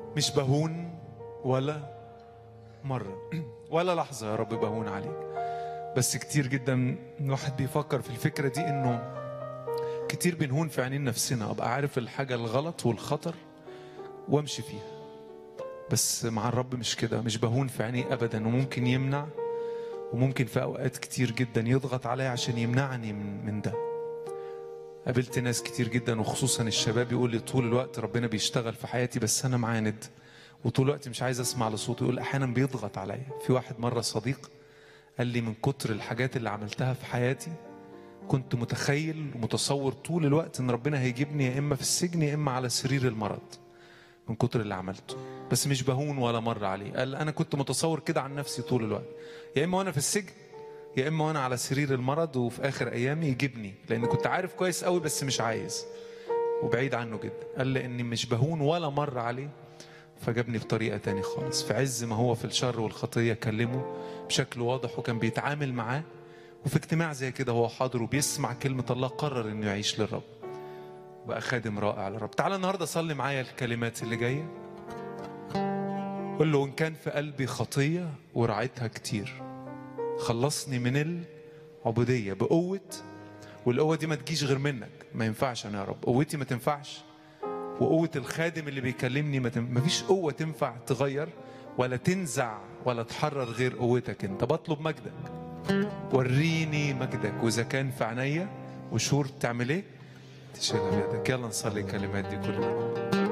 مش بهون ولا مرة ولا لحظة يا رب بهون عليك بس كتير جدا الواحد بيفكر في الفكرة دي انه كتير بنهون في عينين نفسنا ابقى عارف الحاجة الغلط والخطر وامشي فيها بس مع الرب مش كده مش بهون في عينيه ابدا وممكن يمنع وممكن في اوقات كتير جدا يضغط عليا عشان يمنعني من من ده قابلت ناس كتير جدا وخصوصا الشباب يقول لي طول الوقت ربنا بيشتغل في حياتي بس انا معاند وطول الوقت مش عايز اسمع لصوته يقول احيانا بيضغط عليا في واحد مره صديق قال لي من كتر الحاجات اللي عملتها في حياتي كنت متخيل ومتصور طول الوقت ان ربنا هيجيبني يا اما في السجن يا اما على سرير المرض من كتر اللي عملته بس مش بهون ولا مره عليه قال انا كنت متصور كده عن نفسي طول الوقت يا اما وانا في السجن يا اما وانا على سرير المرض وفي اخر ايامي يجيبني لان كنت عارف كويس قوي بس مش عايز وبعيد عنه جدا قال لي اني مش بهون ولا مره عليه فجابني بطريقه تاني خالص في عز ما هو في الشر والخطيه كلمه بشكل واضح وكان بيتعامل معاه وفي اجتماع زي كده هو حاضر وبيسمع كلمه الله قرر انه يعيش للرب بقى خادم رائع للرب تعالى النهارده صلي معايا الكلمات اللي جايه قول له ان كان في قلبي خطيه ورعيتها كتير خلصني من العبوديه بقوه والقوه دي ما تجيش غير منك ما ينفعش انا يا رب قوتي ما تنفعش وقوه الخادم اللي بيكلمني ما, تم... ما فيش قوه تنفع تغير ولا تنزع ولا تحرر غير قوتك انت بطلب مجدك وريني مجدك واذا كان في عينيا وشور تعمل ايه تشيلها بيدك يلا نصلي الكلمات دي كلها